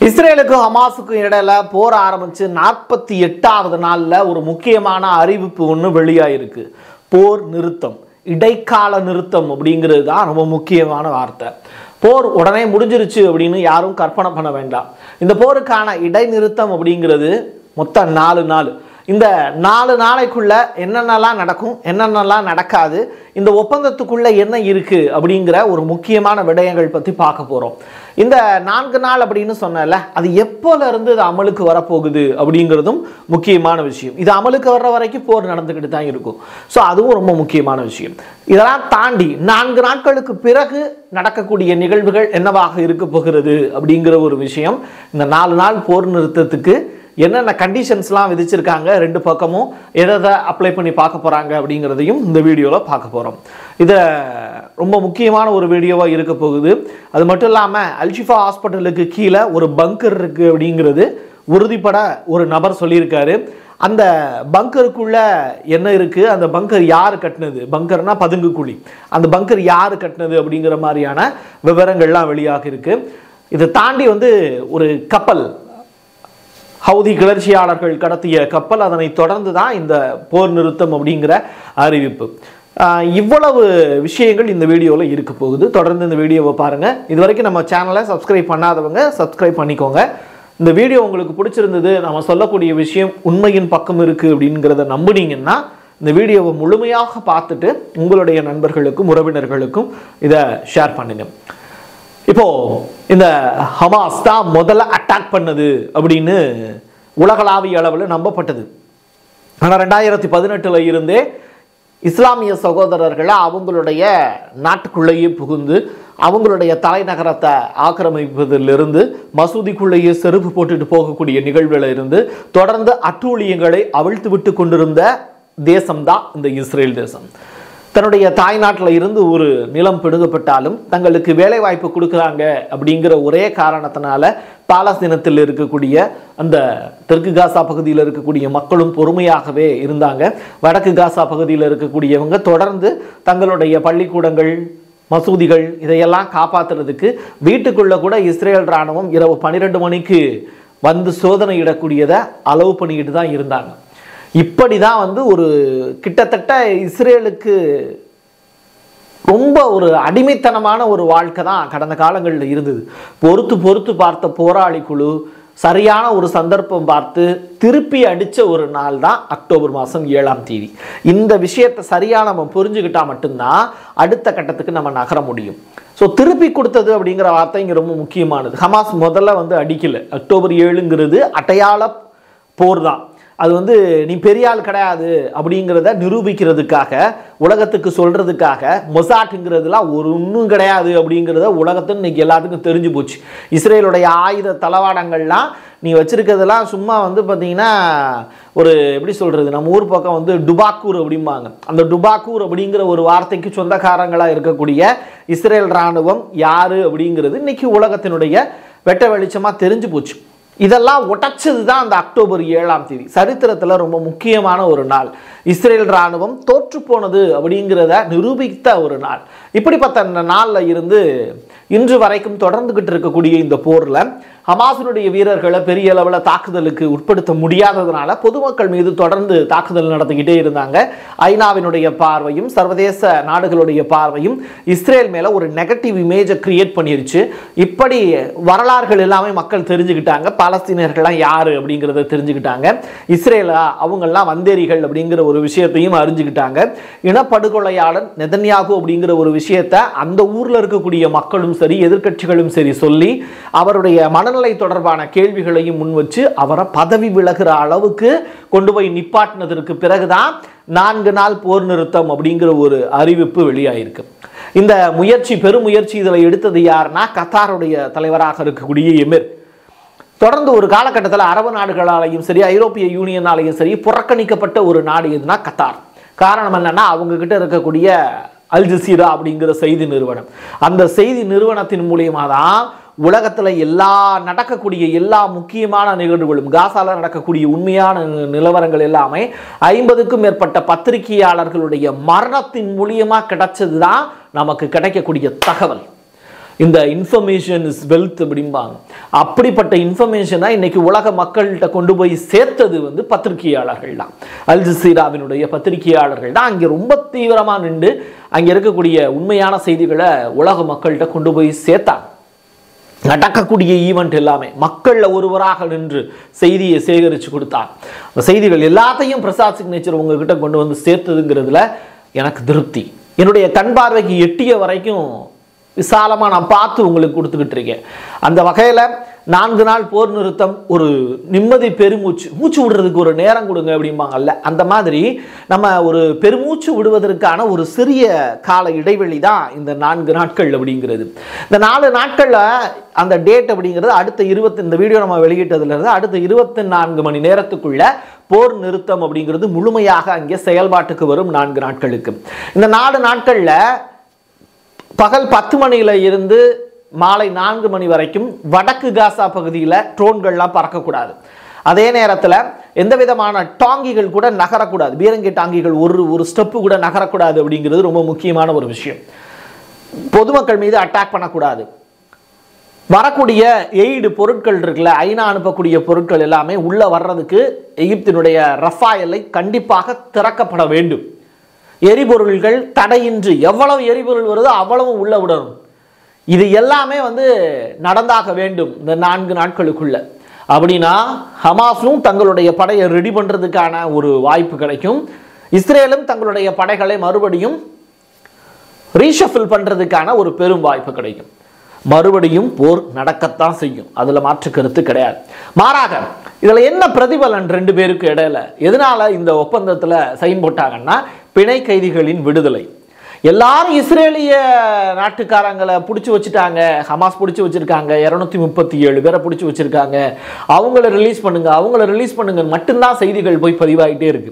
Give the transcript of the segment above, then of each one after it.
இஸ்ரேலுக்கும் ஹமாஸுக்கும் இடையில போர் ஆரம்பிச்சு நாற்பத்தி எட்டாவது நாள்ல ஒரு முக்கியமான அறிவிப்பு ஒன்று வெளியாயிருக்கு போர் நிறுத்தம் இடைக்கால நிறுத்தம் அப்படிங்கிறது தான் ரொம்ப முக்கியமான வார்த்தை போர் உடனே முடிஞ்சிருச்சு அப்படின்னு யாரும் கற்பனை பண்ண வேண்டாம் இந்த போருக்கான இடைநிறுத்தம் அப்படிங்கிறது மொத்தம் நாலு நாள் இந்த நாலு நாளைக்குள்ள என்னென்னலாம் நடக்கும் என்னென்னலாம் நடக்காது இந்த ஒப்பந்தத்துக்குள்ள என்ன இருக்கு அப்படிங்கிற ஒரு முக்கியமான விடயங்கள் பற்றி பார்க்க போகிறோம் இந்த நான்கு நாள் அப்படின்னு சொன்னல அது எப்போல இருந்து இது அமலுக்கு வரப்போகுது அப்படிங்கிறதும் முக்கியமான விஷயம் இது அமலுக்கு வர்ற வரைக்கும் போர் நடந்துக்கிட்டு தான் இருக்கும் ஸோ அதுவும் ரொம்ப முக்கியமான விஷயம் இதெல்லாம் தாண்டி நான்கு நாட்களுக்கு பிறகு நடக்கக்கூடிய நிகழ்வுகள் என்னவாக இருக்க போகிறது அப்படிங்கிற ஒரு விஷயம் இந்த நாலு நாள் போர் நிறுத்தத்துக்கு என்னென்ன கண்டிஷன்ஸ்லாம் விதிச்சிருக்காங்க ரெண்டு பக்கமும் எதை எதை அப்ளை பண்ணி பார்க்க போகிறாங்க அப்படிங்கிறதையும் இந்த வீடியோவில் பார்க்க போகிறோம் இதை ரொம்ப முக்கியமான ஒரு வீடியோவாக இருக்க போகுது அது மட்டும் இல்லாமல் அல்ஷிஃபா ஹாஸ்பிட்டலுக்கு கீழே ஒரு பங்கர் இருக்குது அப்படிங்கிறது உறுதிப்பட ஒரு நபர் சொல்லியிருக்காரு அந்த பங்கருக்குள்ள என்ன இருக்குது அந்த பங்கர் யார் கட்டினது பங்கர்னா பதுங்கு குழி அந்த பங்கர் யார் கட்டினது அப்படிங்கிற மாதிரியான விவரங்கள்லாம் வெளியாக இருக்கு இதை தாண்டி வந்து ஒரு கப்பல் ஹவுதி கிளர்ச்சியாளர்கள் கடத்திய கப்பல் அதனை தொடர்ந்து தான் இந்த போர் நிறுத்தம் அப்படிங்கிற அறிவிப்பு ஆஹ் இவ்வளவு விஷயங்கள் இந்த வீடியோவில் இருக்க போகுது தொடர்ந்து இந்த வீடியோவை பாருங்கள் இது வரைக்கும் நம்ம சேனலை சப்ஸ்கிரைப் பண்ணாதவங்க சப்ஸ்கிரைப் பண்ணிக்கோங்க இந்த வீடியோ உங்களுக்கு பிடிச்சிருந்தது நம்ம சொல்லக்கூடிய விஷயம் உண்மையின் பக்கம் இருக்குது அப்படிங்கிறத நம்புனீங்கன்னா இந்த வீடியோவை முழுமையாக பார்த்துட்டு உங்களுடைய நண்பர்களுக்கும் உறவினர்களுக்கும் இதை ஷேர் பண்ணுங்க இப்போ இந்த ஹமாஸ் தான் முதல்ல அட்டாக் பண்ணது அப்படின்னு உலகளாவிய அளவில் நம்பப்பட்டது ஆனால் ரெண்டாயிரத்தி பதினெட்டுல இருந்தே இஸ்லாமிய சகோதரர்களை அவங்களுடைய நாட்டுக்குள்ளேயே புகுந்து அவங்களுடைய தலைநகரத்தை ஆக்கிரமிப்பதிலிருந்து மசூதிக்குள்ளேயே செருப்பு போட்டுட்டு போகக்கூடிய நிகழ்வுல இருந்து தொடர்ந்து அட்டூழியங்களை அவிழ்த்து விட்டு கொண்டிருந்த தேசம்தான் இந்த இஸ்ரேல் தேசம் தன்னுடைய தாய்நாட்டில் இருந்து ஒரு நிலம் பிடுங்கப்பட்டாலும் தங்களுக்கு வேலை வாய்ப்பு கொடுக்குறாங்க அப்படிங்கிற ஒரே காரணத்தினால பாலஸ்தீனத்தில் இருக்கக்கூடிய அந்த தெற்கு காசா பகுதியில் இருக்கக்கூடிய மக்களும் பொறுமையாகவே இருந்தாங்க வடக்கு காசா பகுதியில் இருக்கக்கூடியவங்க தொடர்ந்து தங்களுடைய பள்ளிக்கூடங்கள் மசூதிகள் இதையெல்லாம் காப்பாற்றுறதுக்கு வீட்டுக்குள்ள கூட இஸ்ரேல் இராணுவம் இரவு பன்னிரெண்டு மணிக்கு வந்து சோதனையிடக்கூடியதை அளவு பண்ணிக்கிட்டு தான் இருந்தாங்க இப்படி தான் வந்து ஒரு கிட்டத்தட்ட இஸ்ரேலுக்கு ரொம்ப ஒரு அடிமைத்தனமான ஒரு வாழ்க்கை தான் கடந்த காலங்களில் இருந்தது பொறுத்து பொறுத்து பார்த்த போராளி குழு சரியான ஒரு சந்தர்ப்பம் பார்த்து திருப்பி அடித்த ஒரு நாள் தான் அக்டோபர் மாதம் ஏழாம் தேதி இந்த விஷயத்தை சரியாக நம்ம புரிஞ்சுக்கிட்டா மட்டும்தான் அடுத்த கட்டத்துக்கு நம்ம நகர முடியும் ஸோ திருப்பி கொடுத்தது அப்படிங்கிற வார்த்தை இங்கே ரொம்ப முக்கியமானது ஹமாஸ் முதல்ல வந்து அடிக்கல அக்டோபர் ஏழுங்கிறது அடையாள போர் தான் அது வந்து நீ பெரிய ஆள் கிடையாது அப்படிங்கிறத நிரூபிக்கிறதுக்காக உலகத்துக்கு சொல்றதுக்காக மொசாட்டுங்கிறதுலாம் ஒரு ஒன்றும் கிடையாது அப்படிங்கிறத உலகத்துக்கு இன்னைக்கு எல்லாத்துக்கும் தெரிஞ்சு போச்சு இஸ்ரேலுடைய ஆயுத தளவாடங்கள்லாம் நீ வச்சிருக்கிறதெல்லாம் சும்மா வந்து பார்த்தீங்கன்னா ஒரு எப்படி சொல்றது நம்ம ஊர் பக்கம் வந்து டுபாக்கூர் அப்படிம்பாங்க அந்த டுபாக்கூர் அப்படிங்கிற ஒரு வார்த்தைக்கு சொந்தக்காரங்களாக இருக்கக்கூடிய இஸ்ரேல் இராணுவம் யாரு அப்படிங்கிறது இன்னைக்கு உலகத்தினுடைய வெட்ட வெளிச்சமாக தெரிஞ்சு போச்சு இதெல்லாம் உடைச்சது தான் அந்த அக்டோபர் ஏழாம் தேதி சரித்திரத்தில் ரொம்ப முக்கியமான ஒரு நாள் இஸ்ரேல் இராணுவம் தோற்று போனது அப்படிங்கிறத நிரூபித்த ஒரு நாள் இப்படிப்பட்ட இந்த நாளில் இருந்து இன்று வரைக்கும் தொடர்ந்துகிட்டு இருக்கக்கூடிய இந்த போரில் ஹமாஸினுடைய வீரர்களை பெரிய அளவில் தாக்குதலுக்கு உட்படுத்த முடியாததுனால பொதுமக்கள் மீது தொடர்ந்து தாக்குதல் நடத்திக்கிட்டே இருந்தாங்க ஐநாவினுடைய பார்வையும் சர்வதேச நாடுகளுடைய பார்வையும் இஸ்ரேல் மேலே ஒரு நெகட்டிவ் இமேஜை கிரியேட் பண்ணிருச்சு இப்படி வரலாறுகள் எல்லாமே மக்கள் தெரிஞ்சுக்கிட்டாங்க பாலஸ்தீனர்கள்லாம் யாரு அப்படிங்கிறத தெரிஞ்சுக்கிட்டாங்க இஸ்ரேலா அவங்கெல்லாம் வந்தேரிகள் அப்படிங்கிற ஒரு விஷயத்தையும் அறிஞ்சுக்கிட்டாங்க இனப்படுகொலையாளன் நெதன்யாகு அப்படிங்கிற ஒரு விஷயத்தை அந்த ஊரில் இருக்கக்கூடிய மக்களும் சரி எதிர்க்கட்சிகளும் சரி சொல்லி அவருடைய மனநிலை தொடர்பான கேள்விகளையும் முன் வச்சு அவரை பதவி விலகிற அளவுக்கு கொண்டு போய் நிப்பாட்டினதற்கு பிறகுதான் நான்கு நாள் போர் நிறுத்தம் அப்படிங்கிற ஒரு அறிவிப்பு வெளியாயிருக்கு இந்த முயற்சி பெருமுயற்சி இதில் எடுத்தது யாருன்னா கத்தாருடைய தலைவராக இருக்கக்கூடிய எமிர் தொடர்ந்து ஒரு காலகட்டத்தில் அரபு நாடுகளாலையும் சரி ஐரோப்பிய யூனியனாலையும் சரி புறக்கணிக்கப்பட்ட ஒரு நாடு எதுனா கத்தார் காரணம் என்னன்னா அவங்க கிட்ட இருக்கக்கூடிய அல் ஜசீரா அப்படிங்கிற செய்தி நிறுவனம் அந்த செய்தி நிறுவனத்தின் மூலியமாக தான் உலகத்தில் எல்லா நடக்கக்கூடிய எல்லா முக்கியமான நிகழ்வுகளும் காசால நடக்கக்கூடிய உண்மையான நி- நிலவரங்கள் எல்லாமே ஐம்பதுக்கும் மேற்பட்ட பத்திரிகையாளர்களுடைய மரணத்தின் மூலியமாக கிடைச்சது தான் நமக்கு கிடைக்கக்கூடிய தகவல் இந்த இன்ஃபர்மேஷன் இஸ் வெல்த் அப்படிம்பாங்க அப்படிப்பட்ட இன்ஃபர்மேஷனை இன்னைக்கு உலக மக்கள்கிட்ட கொண்டு போய் சேர்த்தது வந்து பத்திரிகையாளர்கள் தான் அல் ஜசீராவினுடைய பத்திரிகையாளர்கள் தான் அங்கே ரொம்ப தீவிரமாக நின்று அங்கே இருக்கக்கூடிய உண்மையான செய்திகளை உலக மக்கள்கிட்ட கொண்டு போய் சேர்த்தாங்க நடக்கக்கூடிய ஈவெண்ட் எல்லாமே மக்கள்ல ஒருவராக நின்று செய்தியை சேகரித்து கொடுத்தார் அந்த செய்திகள் எல்லாத்தையும் பிரசாத் சிக்னேச்சர் உங்ககிட்ட கொண்டு வந்து சேர்த்ததுங்கிறதுல எனக்கு திருப்தி என்னுடைய கண் பார்வைக்கு எட்டிய வரைக்கும் விசாலமாக நான் பார்த்து உங்களுக்கு கொடுத்துக்கிட்டு இருக்கேன் அந்த வகையில் நான்கு நாள் போர் நிறுத்தம் ஒரு நிம்மதி பெருமூச்சு மூச்சு விடுறதுக்கு ஒரு நேரம் கொடுங்க அப்படிம்பாங்கல்ல அந்த மாதிரி நம்ம ஒரு பெருமூச்சு விடுவதற்கான ஒரு சிறிய கால இடைவெளி தான் இந்த நான்கு நாட்கள் அப்படிங்கிறது இந்த நாலு நாட்களில் அந்த டேட் அப்படிங்கிறது அடுத்த இருபத்தி இந்த வீடியோ நம்ம வெளியிட்டதுலேருந்து அடுத்த இருபத்தி நான்கு மணி நேரத்துக்குள்ள போர் நிறுத்தம் அப்படிங்கிறது முழுமையாக அங்கே செயல்பாட்டுக்கு வரும் நான்கு நாட்களுக்கு இந்த நாலு நாட்களில் பகல் பத்து மணியில இருந்து மாலை நான்கு மணி வரைக்கும் வடக்கு காசா பகுதியில் ட்ரோன்கள்லாம் பறக்கக்கூடாது அதே நேரத்தில் எந்த விதமான டாங்கிகள் கூட நகரக்கூடாது பீரங்கி டாங்கிகள் ஒரு ஒரு ஸ்டெப்பு கூட நகரக்கூடாது அப்படிங்கிறது ரொம்ப முக்கியமான ஒரு விஷயம் பொதுமக்கள் மீது அட்டாக் பண்ணக்கூடாது வரக்கூடிய எய்டு பொருட்கள் இருக்குல்ல ஐநா அனுப்பக்கூடிய பொருட்கள் எல்லாமே உள்ள வர்றதுக்கு எகிப்தினுடைய ரஃபா எல்லை கண்டிப்பாக திறக்கப்பட வேண்டும் எரிபொருள்கள் தடையின்றி எவ்வளவு எரிபொருள் வருதோ அவ்வளவு உள்ள விடணும் இது எல்லாமே வந்து நடந்தாக வேண்டும் இந்த நான்கு நாட்களுக்குள்ள அப்படின்னா ஹமாஸும் தங்களுடைய படையை ரெடி பண்றதுக்கான ஒரு வாய்ப்பு கிடைக்கும் இஸ்ரேலும் தங்களுடைய படைகளை மறுபடியும் ரீஷஃபில் பண்றதுக்கான ஒரு பெரும் வாய்ப்பு கிடைக்கும் மறுபடியும் போர் நடக்கத்தான் செய்யும் அதுல மாற்று கருத்து கிடையாது மாறாக இதுல என்ன பிரதிபலன் ரெண்டு பேருக்கு இடையில எதனால இந்த ஒப்பந்தத்துல சைன் போட்டாங்கன்னா பிணை கைதிகளின் விடுதலை எல்லாரும் இஸ்ரேலிய நாட்டுக்காரங்களை பிடிச்சி வச்சுட்டாங்க ஹமாஸ் பிடிச்சி வச்சிருக்காங்க இரநூத்தி முப்பத்தி ஏழு பேரை பிடிச்சி வச்சிருக்காங்க அவங்கள ரிலீஸ் பண்ணுங்க அவங்கள ரிலீஸ் பண்ணுங்க மட்டும்தான் செய்திகள் போய் பதிவாகிட்டே இருக்கு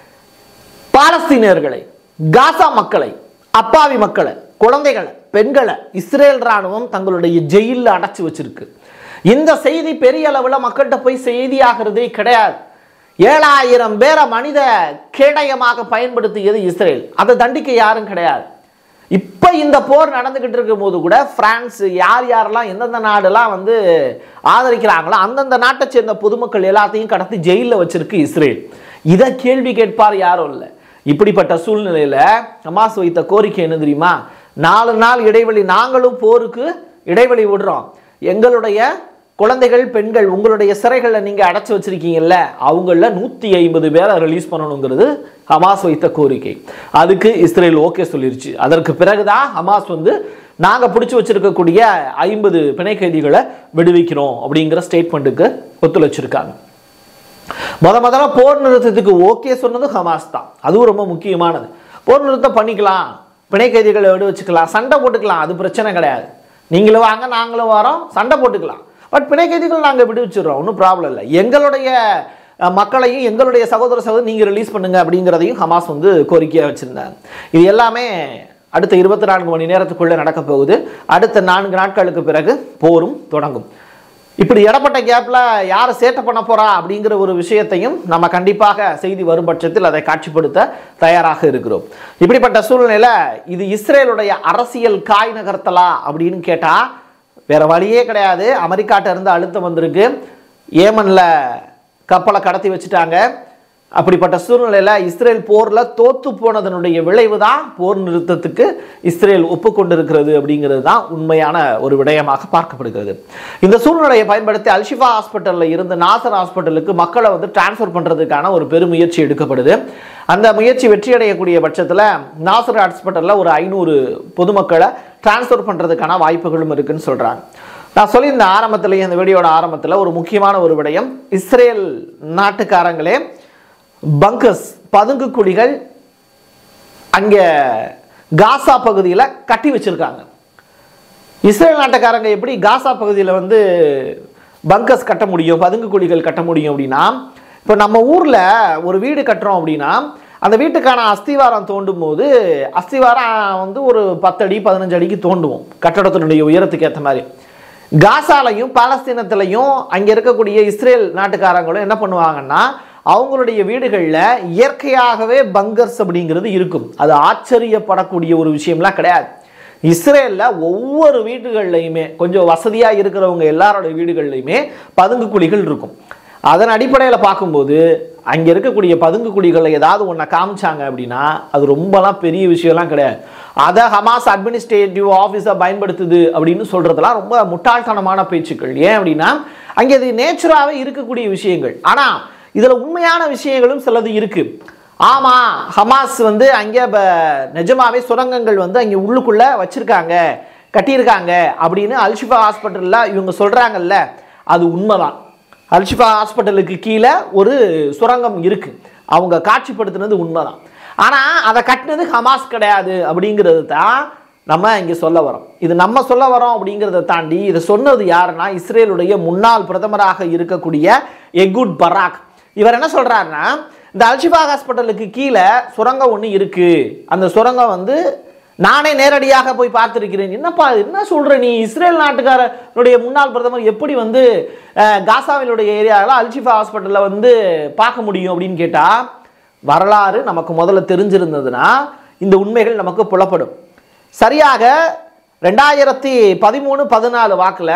பாலஸ்தீனியர்களை காசா மக்களை அப்பாவி மக்களை குழந்தைகளை பெண்களை இஸ்ரேல் ராணுவம் தங்களுடைய ஜெயிலில் அடைச்சி வச்சிருக்கு இந்த செய்தி பெரிய அளவில் மக்கள்கிட்ட போய் செய்தியாகிறதே கிடையாது ஏழாயிரம் பேரை மனித கேடயமாக பயன்படுத்தியது இஸ்ரேல் அதை தண்டிக்க யாரும் கிடையாது இப்போ இந்த போர் நடந்துகிட்டு இருக்கும் போது கூட பிரான்ஸ் யார் யாரெல்லாம் எந்தெந்த நாடுலாம் வந்து ஆதரிக்கிறாங்களோ அந்தந்த நாட்டை சேர்ந்த பொதுமக்கள் எல்லாத்தையும் கடத்தி ஜெயிலில் வச்சிருக்கு இஸ்ரேல் இதை கேள்வி கேட்பார் யாரும் இல்லை இப்படிப்பட்ட சூழ்நிலையில ஹமாஸ் வைத்த கோரிக்கை என்ன தெரியுமா நாலு நாள் இடைவெளி நாங்களும் போருக்கு இடைவெளி விடுறோம் எங்களுடைய குழந்தைகள் பெண்கள் உங்களுடைய சிறைகளை நீங்க அடைச்சு வச்சிருக்கீங்கல்ல அவங்கள நூத்தி ஐம்பது பேரை ரிலீஸ் பண்ணணுங்கிறது ஹமாஸ் வைத்த கோரிக்கை அதுக்கு இஸ்ரேல் ஓகே சொல்லிருச்சு அதற்கு பிறகுதான் ஹமாஸ் வந்து நாங்க பிடிச்சி வச்சிருக்கக்கூடிய ஐம்பது பிணை கைதிகளை விடுவிக்கிறோம் அப்படிங்கிற ஸ்டேட்மெண்ட்டுக்கு ஒத்துழைச்சிருக்காங்க முத முதல்ல போர் நிறுத்தத்துக்கு ஓகே சொன்னது ஹமாஸ் தான் அதுவும் ரொம்ப முக்கியமானது போர் நிறுத்தம் பண்ணிக்கலாம் பிணை கைதிகளை விடு வச்சுக்கலாம் சண்டை போட்டுக்கலாம் அது பிரச்சனை கிடையாது நீங்களும் வாங்க நாங்களும் வரோம் சண்டை போட்டுக்கலாம் பட் பிணை கைதிகள் நாங்கள் விடுவிச்சிடுறோம் ஒன்றும் ப்ராப்ளம் இல்லை எங்களுடைய அஹ், மக்களையும் எங்களுடைய சகோதர சகோதரி நீங்கள் ரிலீஸ் பண்ணுங்க அப்படிங்கிறதையும் ஹமாஸ் வந்து கோரிக்கையாக வச்சுருந்தாங்க இது எல்லாமே அடுத்த இருபத்தி நான்கு மணி நேரத்துக்குள்ளே நடக்க போகுது அடுத்த நான்கு நாட்களுக்கு பிறகு போரும் தொடங்கும் இப்படி இடப்பட்ட கேப்ல யார் சேட்டை பண்ண போறா அப்படிங்கிற ஒரு விஷயத்தையும் நம்ம கண்டிப்பாக செய்தி வரும் பட்சத்தில் அதை காட்சிப்படுத்த தயாராக இருக்கிறோம் இப்படிப்பட்ட சூழ்நிலையில இது இஸ்ரேலுடைய அரசியல் காய் நகர்த்தலா அப்படின்னு கேட்டா வேற வழியே கிடையாது அமெரிக்காட்ட இருந்து அழுத்தம் வந்திருக்கு ஏமன்ல கப்பலை கடத்தி வச்சுட்டாங்க அப்படிப்பட்ட சூழ்நிலையில இஸ்ரேல் போர்ல தோத்து போனதனுடைய விளைவு தான் போர் நிறுத்தத்துக்கு இஸ்ரேல் ஒப்புக்கொண்டிருக்கிறது அப்படிங்கிறது தான் உண்மையான ஒரு விடயமாக பார்க்கப்படுகிறது இந்த சூழ்நிலையை பயன்படுத்தி அல்ஷிஃபா ஹாஸ்பிட்டல்ல இருந்து நாசர் ஹாஸ்பிட்டலுக்கு மக்களை வந்து டிரான்ஸ்ஃபர் பண்றதுக்கான ஒரு பெருமுயற்சி எடுக்கப்படுது அந்த முயற்சி வெற்றியடையக்கூடிய பட்சத்தில் நாசர் ஹாஸ்பிட்டலில் ஒரு ஐநூறு பொதுமக்களை டிரான்ஸ்ஃபர் பண்றதுக்கான வாய்ப்புகளும் இருக்குன்னு சொல்றாங்க நான் சொல்லியிருந்த ஆரம்பத்திலேயே இந்த வீடியோட ஆரம்பத்தில் ஒரு முக்கியமான ஒரு விடயம் இஸ்ரேல் நாட்டுக்காரங்களே பங்கர்ஸ் பதுங்கு குழிகள் அங்கே காசா பகுதியில் கட்டி வச்சிருக்காங்க இஸ்ரேல் நாட்டுக்காரங்க எப்படி காசா பகுதியில் வந்து பங்கர்ஸ் கட்ட முடியும் பதுங்கு குழிகள் கட்ட முடியும் அப்படின்னா இப்போ நம்ம ஊரில் ஒரு வீடு கட்டுறோம் அப்படின்னா அந்த வீட்டுக்கான அஸ்திவாரம் தோண்டும் போது அஸ்திவாரம் வந்து ஒரு பத்து அடி பதினஞ்சு அடிக்கு தோண்டுவோம் கட்டடத்தினுடைய உயரத்துக்கு ஏற்ற மாதிரி காசாலையும் பாலஸ்தீனத்திலையும் அங்கே இருக்கக்கூடிய இஸ்ரேல் நாட்டுக்காரங்களும் என்ன பண்ணுவாங்கன்னா அவங்களுடைய வீடுகளில் இயற்கையாகவே பங்கர்ஸ் அப்படிங்கிறது இருக்கும் அது ஆச்சரியப்படக்கூடிய ஒரு விஷயம்லாம் கிடையாது இஸ்ரேலில் ஒவ்வொரு வீடுகள்லையுமே கொஞ்சம் வசதியாக இருக்கிறவங்க எல்லாரோட வீடுகள்லையுமே பதுங்கு குழிகள் இருக்கும் அதன் அடிப்படையில் பார்க்கும்போது அங்கே இருக்கக்கூடிய பதுங்கு குழிகளில் ஏதாவது ஒன்றை காமிச்சாங்க அப்படின்னா அது ரொம்பலாம் பெரிய விஷயம்லாம் கிடையாது அதை ஹமாஸ் அட்மினிஸ்ட்ரேட்டிவ் ஆஃபீஸை பயன்படுத்துது அப்படின்னு சொல்கிறதுலாம் ரொம்ப முட்டாள்தனமான பேச்சுக்கள் ஏன் அப்படின்னா அங்கே இது நேச்சுராகவே இருக்கக்கூடிய விஷயங்கள் ஆனால் இதில் உண்மையான விஷயங்களும் சிலது இருக்குது ஆமாம் ஹமாஸ் வந்து அங்கே இப்போ நிஜமாவே சுரங்கங்கள் வந்து அங்கே உள்ளுக்குள்ளே வச்சுருக்காங்க கட்டியிருக்காங்க அப்படின்னு அல்ஷிஃபா ஹாஸ்பிட்டலில் இவங்க சொல்கிறாங்கல்ல அது உண்மைதான் அல்ஷிஃபா ஹாஸ்பிட்டலுக்கு கீழே ஒரு சுரங்கம் இருக்குது அவங்க காட்சிப்படுத்தினது உண்மைதான் ஆனால் அதை கட்டினது ஹமாஸ் கிடையாது அப்படிங்கிறது தான் நம்ம இங்கே சொல்ல வரோம் இது நம்ம சொல்ல வரோம் அப்படிங்கிறத தாண்டி இதை சொன்னது யாருன்னா இஸ்ரேலுடைய முன்னாள் பிரதமராக இருக்கக்கூடிய எகுட் பராக் இவர் என்ன சொல்றாருன்னா இந்த அல்ஷிஃபா ஹாஸ்பிட்டலுக்கு கீழே சுரங்கம் ஒன்று இருக்கு அந்த சுரங்கம் வந்து நானே நேரடியாக போய் பார்த்திருக்கிறேன் என்னப்பா என்ன சொல்ற நீ இஸ்ரேல் நாட்டுக்காரருடைய முன்னாள் பிரதமர் எப்படி வந்து அஹ், காசாவினுடைய ஏரியாவில் அல்ஷிஃபா ஹாஸ்பிட்டலில் வந்து பார்க்க முடியும் அப்படின்னு கேட்டா வரலாறு நமக்கு முதல்ல தெரிஞ்சிருந்ததுன்னா இந்த உண்மைகள் நமக்கு புலப்படும் சரியாக ரெண்டாயிரத்தி பதிமூணு பதினாலு வாக்கில்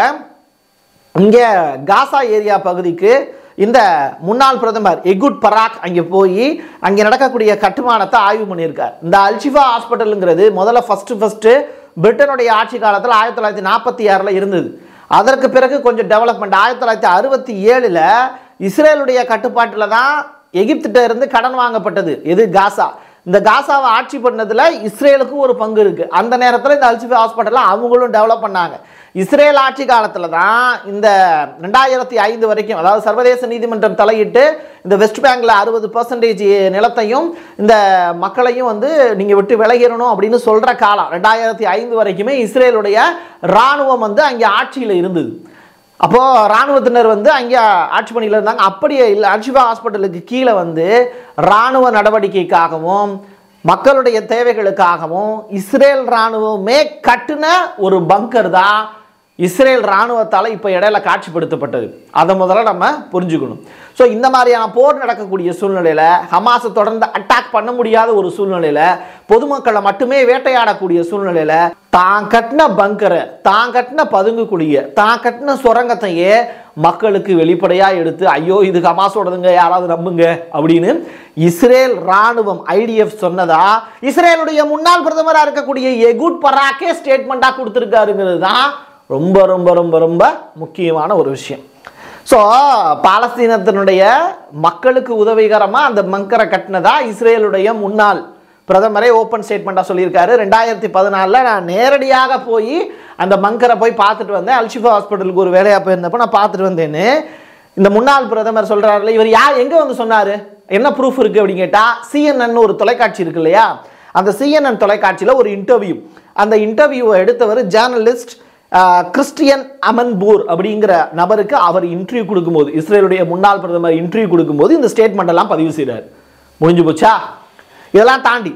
இங்கே காசா ஏரியா பகுதிக்கு இந்த முன்னாள் பிரதமர் எகுட் பராக் அங்கே போய் அங்கே நடக்கக்கூடிய கட்டுமானத்தை ஆய்வு பண்ணியிருக்கார் இந்த அல்ஷிஃபா ஹாஸ்பிட்டலுங்கிறது முதல்ல ஃபஸ்ட்டு ஃபஸ்ட்டு பிரிட்டனுடைய ஆட்சி காலத்தில் ஆயிரத்தி தொள்ளாயிரத்தி நாற்பத்தி ஆறில் இருந்தது அதற்கு பிறகு கொஞ்சம் டெவலப்மெண்ட் ஆயிரத்தி தொள்ளாயிரத்தி அறுபத்தி ஏழில் இஸ்ரேலுடைய கட்டுப்பாட்டில் தான் எகிப்திட்ட இருந்து கடன் வாங்கப்பட்டது எது காசா இந்த காசாவை ஆட்சி பண்ணதுல இஸ்ரேலுக்கு ஒரு பங்கு இருக்கு அந்த நேரத்தில் இந்த அல்சிஃபி ஹாஸ்பிட்டலை அவங்களும் டெவலப் பண்ணாங்க இஸ்ரேல் ஆட்சி காலத்தில் தான் இந்த ரெண்டாயிரத்தி ஐந்து வரைக்கும் அதாவது சர்வதேச நீதிமன்றம் தலையிட்டு இந்த வெஸ்ட் பேங்க்ல அறுபது பர்சன்டேஜ் நிலத்தையும் இந்த மக்களையும் வந்து நீங்கள் விட்டு விலகிடணும் அப்படின்னு சொல்கிற காலம் ரெண்டாயிரத்தி ஐந்து வரைக்குமே இஸ்ரேலுடைய இராணுவம் வந்து அங்கே ஆட்சியில் இருந்தது அப்போ ராணுவத்தினர் வந்து அங்கே ஆட்சி பணியில் இருந்தாங்க அப்படியே இல்லை அன்ஷிபா ஹாஸ்பிட்டலுக்கு கீழே வந்து ராணுவ நடவடிக்கைக்காகவும் மக்களுடைய தேவைகளுக்காகவும் இஸ்ரேல் ராணுவமே கட்டுன ஒரு பங்கர் தான் இஸ்ரேல் ராணுவத்தால் இப்போ இடையில காட்சிப்படுத்தப்பட்டது அதை முதல்ல நம்ம புரிஞ்சுக்கணும் ஸோ இந்த மாதிரியான போர் நடக்கக்கூடிய சூழ்நிலையில் ஹமாஸை தொடர்ந்து அட்டாக் பண்ண முடியாத ஒரு சூழ்நிலையில் பொதுமக்களை மட்டுமே வேட்டையாடக்கூடிய சூழ்நிலையில் தான் கட்டின பங்கரை தான் கட்டின பதுங்குக்குடிய தான் கட்டின சுரங்கத்தையே மக்களுக்கு வெளிப்படையாக எடுத்து ஐயோ இது ஹமாஸோடதுங்க யாராவது நம்புங்க அப்படின்னு இஸ்ரேல் ராணுவம் ஐடிஎஃப் சொன்னதா இஸ்ரேலுடைய முன்னாள் பிரதமராக இருக்கக்கூடிய எகுட் பராக்கே ஸ்டேட்மெண்ட்டாக கொடுத்துருக்காருங்கிறது தான் ரொம்ப ரொம்ப ரொம்ப ரொம்ப முக்கியமான ஒரு விஷயம் ஸோ பாலஸ்தீனத்தினுடைய மக்களுக்கு உதவிகரமாக அந்த மங்கரை கட்டினதா இஸ்ரேலுடைய முன்னாள் பிரதமரே ஓப்பன் ஸ்டேட்மெண்ட்டாக சொல்லியிருக்காரு ரெண்டாயிரத்தி பதினாலில் நான் நேரடியாக போய் அந்த மங்கரை போய் பார்த்துட்டு வந்தேன் அல்ஷிஃபா ஹாஸ்பிட்டலுக்கு ஒரு வேலையாக போயிருந்தப்போ நான் பார்த்துட்டு வந்தேன்னு இந்த முன்னாள் பிரதமர் சொல்கிறாருல இவர் யார் எங்கே வந்து சொன்னார் என்ன ப்ரூஃப் இருக்குது அப்படின்னு கேட்டால் சிஎன்என் ஒரு தொலைக்காட்சி இருக்கு இல்லையா அந்த சிஎன்என் தொலைக்காட்சியில் ஒரு இன்டர்வியூ அந்த இன்டர்வியூவை எடுத்தவர் ஜேர்னலிஸ்ட் கிறிஸ்டியன் அமன்பூர் அப்படிங்கிற நபருக்கு அவர் இன்டர்வியூ கொடுக்கும்போது இஸ்ரேலுடைய முன்னாள் பிரதமர் இன்டர்வியூ கொடுக்கும்போது இந்த ஸ்டேட்மெண்ட் எல்லாம் பதிவு செய்கிறார் முடிஞ்சு போச்சா இதெல்லாம் தாண்டி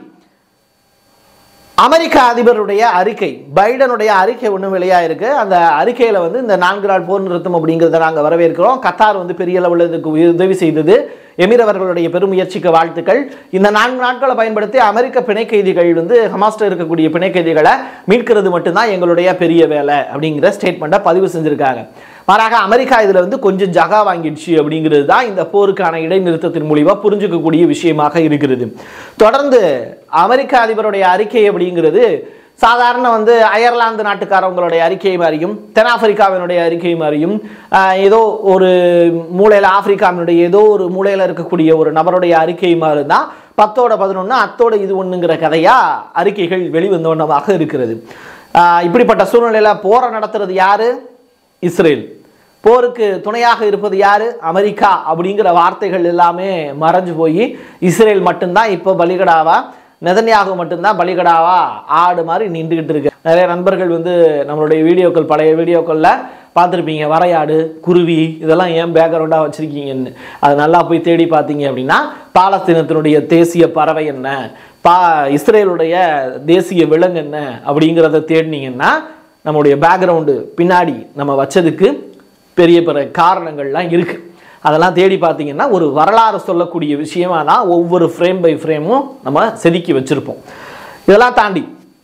அமெரிக்க அதிபருடைய அறிக்கை பைடனுடைய அறிக்கை ஒன்று வெளியாயிருக்கு அந்த அறிக்கையில் வந்து இந்த நான்கு நாள் போர் நிறுத்தம் அப்படிங்கிறத நாங்கள் வரவேற்கிறோம் கத்தார் வந்து பெரிய அளவில் இதுக்கு உதவி செய்தது எமிர் அவர்களுடைய பெருமுயற்சிக்கு வாழ்த்துக்கள் இந்த நான்கு நாட்களை பயன்படுத்தி அமெரிக்க பிணை கைதிகள் வந்து ஹமாஸ்டர் இருக்கக்கூடிய பிணை கைதிகளை மீட்கிறது மட்டும்தான் எங்களுடைய பெரிய வேலை அப்படிங்கிற ஸ்டேட்மெண்ட்டை பதிவு செஞ்சுருக்காங்க மாறாக அமெரிக்கா இதில் வந்து கொஞ்சம் ஜகா வாங்கிடுச்சு அப்படிங்கிறது தான் இந்த போருக்கான இடைநிறுத்தத்தின் மூலிமா புரிஞ்சுக்கக்கூடிய விஷயமாக இருக்கிறது தொடர்ந்து அமெரிக்க அதிபருடைய அறிக்கை அப்படிங்கிறது சாதாரண வந்து அயர்லாந்து நாட்டுக்காரவங்களுடைய அறிக்கை மாதிரியும் தென்னாப்பிரிக்காவினுடைய அறிக்கை மாதிரியும் ஆஹ், ஏதோ ஒரு மூலையில் ஆப்பிரிக்காவினுடைய ஏதோ ஒரு மூலையில் இருக்கக்கூடிய ஒரு நபருடைய அறிக்கை மாதிரி தான் பத்தோட பதினொன்று அத்தோட இது ஒன்றுங்கிற கதையாக அறிக்கைகள் வெளிவந்த வண்ணமாக இருக்கிறது ஆஹ், இப்படிப்பட்ட சூழ்நிலையில் போரை நடத்துறது யாரு இஸ்ரேல் போருக்கு துணையாக இருப்பது யாரு அமெரிக்கா அப்படிங்கிற வார்த்தைகள் எல்லாமே மறைஞ்சு போய் இஸ்ரேல் மட்டும்தான் இப்போ பலிகடாவா நெதன்யாகு மட்டும்தான் பலிகடாவா ஆடு மாதிரி நின்றுகிட்டு இருக்கு நிறைய நண்பர்கள் வந்து நம்மளுடைய வீடியோக்கள் பழைய வீடியோக்களில் பார்த்துருப்பீங்க வரையாடு குருவி இதெல்லாம் ஏன் பேக்ரவுண்டாக வச்சுருக்கீங்கன்னு அது நல்லா போய் தேடி பார்த்தீங்க அப்படின்னா பாலஸ்தீனத்தினுடைய தேசிய பறவை என்ன பா இஸ்ரேலுடைய தேசிய விலங்கு என்ன அப்படிங்கிறத தேடினீங்கன்னா நம்மளுடைய பேக்ரவுண்டு பின்னாடி நம்ம வச்சதுக்கு பெரிய பெரிய காரணங்கள்லாம் இருக்குது அதெல்லாம் தேடி பார்த்தீங்கன்னா ஒரு வரலாறு சொல்லக்கூடிய விஷயமா தான் ஒவ்வொரு ஃப்ரேம் பை ஃப்ரேமும் நம்ம செதுக்கி வச்சுருப்போம் இதெல்லாம் தாண்டி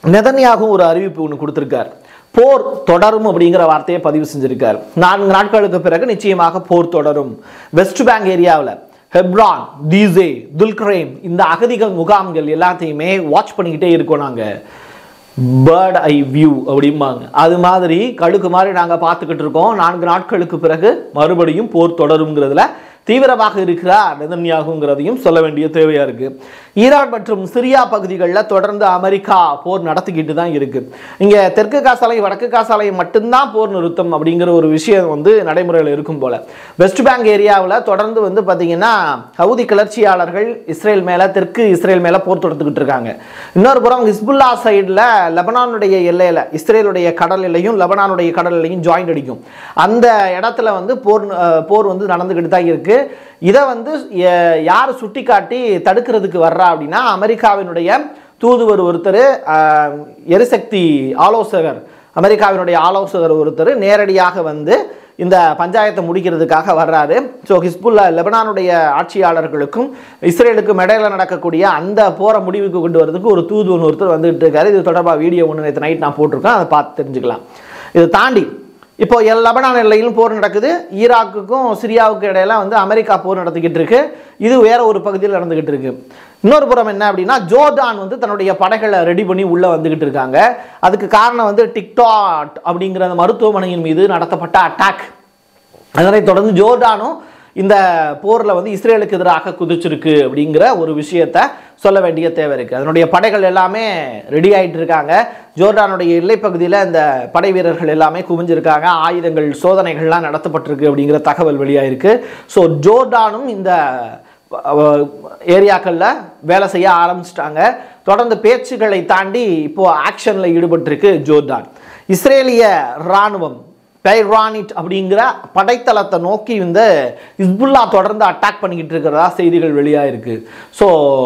நெதன்யாகும் ஒரு அறிவிப்பு ஒன்று கொடுத்திருக்கார் போர் தொடரும் அப்படிங்கிற வார்த்தையை பதிவு செஞ்சிருக்கார் நான்கு நாட்களுக்கு பிறகு நிச்சயமாக போர் தொடரும் வெஸ்ட் பேங்க் ஏரியாவில் ஹெப்ரான் தீசே துல்கரேம் இந்த அகதிகள் முகாம்கள் எல்லாத்தையுமே வாட்ச் பண்ணிக்கிட்டே இருக்கோம் நாங்கள் பேர்ட் ஐ வியூ அப்படிம்பாங்க அது மாதிரி கழுக்கு மாதிரி நாங்கள் பார்த்துக்கிட்டு இருக்கோம் நான்கு நாட்களுக்கு பிறகு மறுபடியும் போர் தொடருங்கிறதுல தீவிரமாக இருக்கிறார் நெதன்யாகுங்கிறதையும் சொல்ல வேண்டிய தேவையா இருக்கு ஈரான் மற்றும் சிரியா பகுதிகளில் தொடர்ந்து அமெரிக்கா போர் நடத்திக்கிட்டு தான் இருக்கு இங்க தெற்கு காசாலை வடக்கு காசாலை மட்டும்தான் போர் நிறுத்தம் அப்படிங்கிற ஒரு விஷயம் வந்து நடைமுறையில் இருக்கும் போல வெஸ்ட் பேங்க் ஏரியாவில் தொடர்ந்து வந்து பார்த்தீங்கன்னா ஹவுதி கிளர்ச்சியாளர்கள் இஸ்ரேல் மேல தெற்கு இஸ்ரேல் மேல போர் தொடுத்துக்கிட்டு இருக்காங்க இன்னொரு புறம் ஹிஸ்புல்லா சைடில் லெபனானுடைய எல்லையில் இஸ்ரேலுடைய கடல் எல்லையும் லெபனானுடைய கடல் எல்லையும் ஜாயிண்ட் அடிக்கும் அந்த இடத்துல வந்து போர் அஹ், போர் வந்து நடந்துக்கிட்டு தான் இருக்கு இதை வந்து எ- யார் சுட்டி காட்டி தடுக்கிறதுக்கு வர்றா அப்படின்னா அமெரிக்காவினுடைய தூதுவர் ஒருத்தர் அஹ், எரிசக்தி ஆலோசகர் அமெரிக்காவினுடைய ஆலோசகர் ஒருத்தர் நேரடியாக வந்து இந்த பஞ்சாயத்தை முடிக்கிறதுக்காக வர்றாரு ஸோ ஹிஸ்புல்லா லெபனானுடைய ஆட்சியாளர்களுக்கும் இஸ்ரேலுக்கும் இடையில நடக்கக்கூடிய அந்த போரை முடிவுக்கு கொண்டு வரதுக்கு ஒரு தூதுவன் ஒருத்தர் வந்துட்டு இருக்காரு இது தொடர்பாக வீடியோ ஒன்று நேற்று நைட் நான் போட்டிருக்கேன் அதை பார்த்து தெரிஞ்சுக்கலாம் இதை தாண்டி இப்போ எல் லெபனான் எல்லையிலும் போர் நடக்குது ஈராக்குக்கும் சிரியாவுக்கும் இடையில வந்து அமெரிக்கா போர் நடத்திக்கிட்டு இருக்கு இது வேற ஒரு பகுதியில் நடந்துகிட்டு இருக்கு இன்னொரு புறம் என்ன அப்படின்னா ஜோர்டான் வந்து தன்னுடைய படைகளை ரெடி பண்ணி உள்ள வந்துகிட்டு இருக்காங்க அதுக்கு காரணம் வந்து டிக்டாட் அப்படிங்கிற அந்த மருத்துவமனையின் மீது நடத்தப்பட்ட அட்டாக் அதனைத் தொடர்ந்து ஜோர்டானும் இந்த போரில் வந்து இஸ்ரேலுக்கு எதிராக குதிச்சிருக்கு அப்படிங்கிற ஒரு விஷயத்த சொல்ல வேண்டிய தேவை இருக்குது அதனுடைய படைகள் எல்லாமே ரெடி ஆயிட்டு இருக்காங்க ஜோர்டானுடைய எல்லைப்பகுதியில் இந்த படை வீரர்கள் எல்லாமே குவிஞ்சிருக்காங்க ஆயுதங்கள் சோதனைகள்லாம் நடத்தப்பட்டிருக்கு அப்படிங்கிற தகவல் வெளியாயிருக்கு ஸோ ஜோர்டானும் இந்த ஏரியாக்களில் வேலை செய்ய ஆரம்பிச்சிட்டாங்க தொடர்ந்து பேச்சுக்களை தாண்டி இப்போ ஆக்ஷனில் ஈடுபட்டிருக்கு ஜோர்டான் இஸ்ரேலிய இராணுவம் பைரானிட் அப்படிங்கிற படைத்தளத்தை நோக்கி இந்த இஸ்புல்லா தொடர்ந்து அட்டாக் பண்ணிக்கிட்டு இருக்கிறதா செய்திகள் வெளியாயிருக்கு ஸோ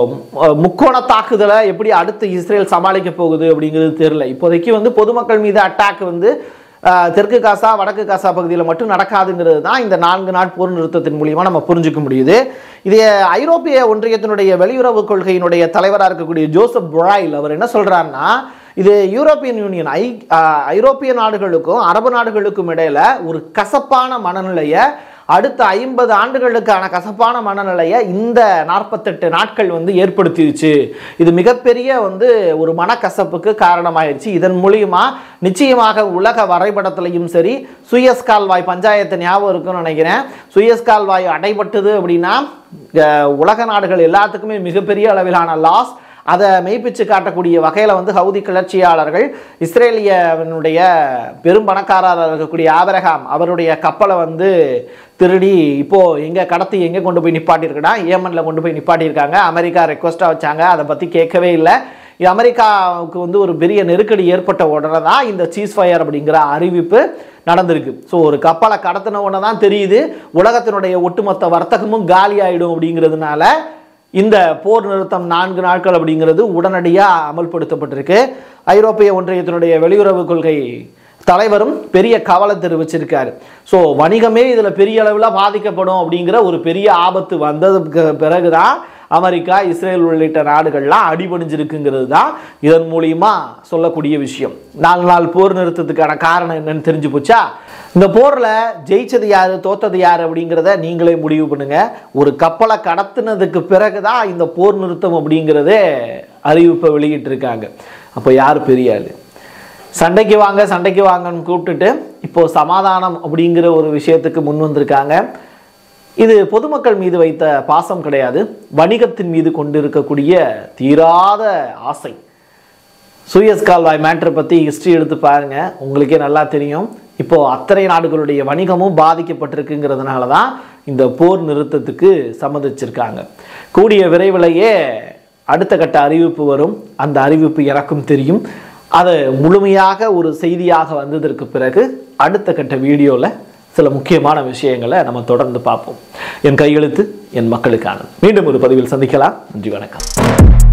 முக்கோண தாக்குதலை எப்படி அடுத்து இஸ்ரேல் சமாளிக்க போகுது அப்படிங்கிறது தெரியல இப்போதைக்கு வந்து பொதுமக்கள் மீது அட்டாக் வந்து அஹ், தெற்கு காசா வடக்கு காசா பகுதியில் மட்டும் நடக்காதுங்கிறது தான் இந்த நான்கு நாட் போர் நிறுத்தத்தின் மூலியமா நம்ம புரிஞ்சுக்க முடியுது இது ஐரோப்பிய ஒன்றியத்தினுடைய வெளியுறவு கொள்கையினுடைய தலைவராக இருக்கக்கூடிய ஜோசப் பொராயில் அவர் என்ன சொல்றாருன்னா இது யூரோப்பியன் யூனியன் ஐ அஹ், ஐரோப்பிய நாடுகளுக்கும் அரபு நாடுகளுக்கும் இடையில ஒரு கசப்பான மனநிலையை அடுத்த ஐம்பது ஆண்டுகளுக்கான கசப்பான மனநிலையை இந்த நாற்பத்தெட்டு நாட்கள் வந்து ஏற்படுத்திடுச்சு இது மிகப்பெரிய வந்து ஒரு மனக்கசப்புக்கு காரணமாயிருச்சு இதன் மூலியமா நிச்சயமாக உலக வரைபடத்திலையும் சரி சுயஸ் கால்வாய் பஞ்சாயத்து ஞாபகம் இருக்குன்னு நினைக்கிறேன் சுயஸ் கால்வாய் அடைபட்டது அப்படின்னா அஹ், உலக நாடுகள் எல்லாத்துக்குமே மிகப்பெரிய அளவிலான லாஸ் அதை மெய்ப்பிச்சு காட்டக்கூடிய வகையில் வந்து ஹவுதி கிளர்ச்சியாளர்கள் இஸ்ரேலியனுடைய பெரும் பணக்காரராக இருக்கக்கூடிய ஆபரகாம் அவருடைய கப்பலை வந்து திருடி இப்போ எங்கே கடத்தி எங்கே கொண்டு போய் நிப்பாட்டியிருக்கனா ஏமனில் கொண்டு போய் நிப்பாட்டியிருக்காங்க அமெரிக்கா ரெக்வஸ்ட்டாக வச்சாங்க அதை பற்றி கேட்கவே இல்லை இது அமெரிக்காவுக்கு வந்து ஒரு பெரிய நெருக்கடி ஏற்பட்ட உடனே தான் இந்த சீஸ் ஃபயர் அப்படிங்கிற அறிவிப்பு நடந்திருக்கு ஸோ ஒரு கப்பலை கடத்தின உடனே தான் தெரியுது உலகத்தினுடைய ஒட்டுமொத்த வர்த்தகமும் காலி ஆயிடும் அப்படிங்கிறதுனால இந்த போர் நிறுத்தம் நான்கு நாட்கள் அப்படிங்கிறது உடனடியாக அமல்படுத்தப்பட்டிருக்கு ஐரோப்பிய ஒன்றியத்தினுடைய வெளியுறவு கொள்கை தலைவரும் பெரிய கவலை தெரிவிச்சிருக்காரு ஸோ வணிகமே இதில் பெரிய அளவில் பாதிக்கப்படும் அப்படிங்கிற ஒரு பெரிய ஆபத்து வந்ததுக்கு பிறகுதான் அமெரிக்கா இஸ்ரேல் உள்ளிட்ட நாடுகள்லாம் அடிபணிஞ்சிருக்குங்கிறது தான் இதன் மூலியமா சொல்லக்கூடிய விஷயம் நாலு நாள் போர் நிறுத்தத்துக்கான காரணம் என்னன்னு தெரிஞ்சு போச்சா இந்த போரில் ஜெயிச்சது யாரு தோத்தது யாரு அப்படிங்கிறத நீங்களே முடிவு பண்ணுங்க ஒரு கப்பலை கடத்துனதுக்கு பிறகுதான் இந்த போர் நிறுத்தம் அப்படிங்கிறதே அறிவிப்பை வெளியிட்டிருக்காங்க அப்போ யார் பெரிய ஆளு சண்டைக்கு வாங்க சண்டைக்கு வாங்கன்னு கூப்பிட்டுட்டு இப்போ சமாதானம் அப்படிங்கிற ஒரு விஷயத்துக்கு முன் வந்திருக்காங்க இது பொதுமக்கள் மீது வைத்த பாசம் கிடையாது வணிகத்தின் மீது கொண்டிருக்கக்கூடிய தீராத ஆசை சூயஸ் கால்வாய் மேட்ரை பற்றி ஹிஸ்ட்ரி எடுத்து பாருங்க உங்களுக்கே நல்லா தெரியும் இப்போ அத்தனை நாடுகளுடைய வணிகமும் பாதிக்கப்பட்டிருக்குங்கிறதுனால தான் இந்த போர் நிறுத்தத்துக்கு சம்மதிச்சிருக்காங்க கூடிய விரைவிலேயே அடுத்த கட்ட அறிவிப்பு வரும் அந்த அறிவிப்பு எனக்கும் தெரியும் அது முழுமையாக ஒரு செய்தியாக வந்ததற்கு பிறகு அடுத்த கட்ட வீடியோவில் சில முக்கியமான விஷயங்களை நம்ம தொடர்ந்து பார்ப்போம் என் கையெழுத்து என் மக்களுக்கானது மீண்டும் ஒரு பதிவில் சந்திக்கலாம் நன்றி வணக்கம்